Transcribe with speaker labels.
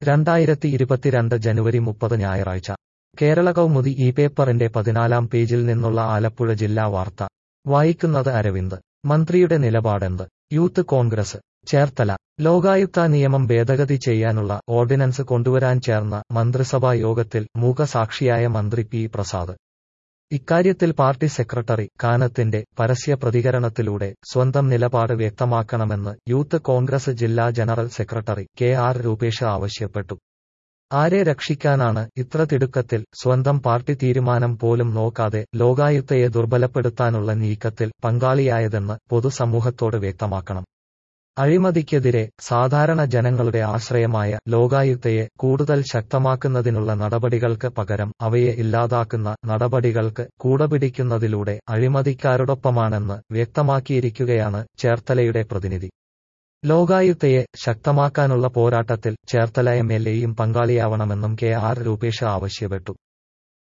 Speaker 1: രണ്ടായിരത്തി ഇരുപത്തിരണ്ട് ജനുവരി മുപ്പത് ഞായറാഴ്ച കേരള കൗമുദി ഈ പേപ്പറിന്റെ പതിനാലാം പേജിൽ നിന്നുള്ള ആലപ്പുഴ ജില്ലാ വാർത്ത വായിക്കുന്നത് അരവിന്ദ് മന്ത്രിയുടെ നിലപാടെന്ത് യൂത്ത് കോൺഗ്രസ് ചേർത്തല ലോകായുക്ത നിയമം ഭേദഗതി ചെയ്യാനുള്ള ഓർഡിനൻസ് കൊണ്ടുവരാൻ ചേർന്ന മന്ത്രിസഭാ യോഗത്തിൽ മൂകസാക്ഷിയായ മന്ത്രി പി പ്രസാദ് ഇക്കാര്യത്തിൽ പാർട്ടി സെക്രട്ടറി കാനത്തിന്റെ പരസ്യ പ്രതികരണത്തിലൂടെ സ്വന്തം നിലപാട് വ്യക്തമാക്കണമെന്ന് യൂത്ത് കോൺഗ്രസ് ജില്ലാ general secretary K R Rupesh ആവശ്യപ്പെട്ടു ആരെ രക്ഷിക്കാനാണ് ഇത്ര തിടുക്കത്തിൽ സ്വന്തം പാർട്ടി തീരുമാനം പോലും നോക്കാതെ ലോകായുക്തയെ ദുർബലപ്പെടുത്താനുള്ള നീക്കത്തിൽ പങ്കാളിയായതെന്ന് പൊതുസമൂഹത്തോട് വ്യക്തമാക്കണം അഴിമതിക്കെതിരെ സാധാരണ ജനങ്ങളുടെ ആശ്രയമായ ലോകായുക്തയെ കൂടുതൽ ശക്തമാക്കുന്നതിനുള്ള നടപടികൾക്ക് പകരം അവയെ ഇല്ലാതാക്കുന്ന നടപടികൾക്ക് കൂടപിടിക്കുന്നതിലൂടെ അഴിമതിക്കാരോടൊപ്പമാണെന്ന് വ്യക്തമാക്കിയിരിക്കുകയാണ് ചേർത്തലയുടെ പ്രതിനിധി ലോകായുക്തയെ ശക്തമാക്കാനുള്ള പോരാട്ടത്തിൽ ചേർത്തല എം എൽ എയും പങ്കാളിയാവണമെന്നും കെ ആർ രൂപേഷ് ആവശ്യപ്പെട്ടു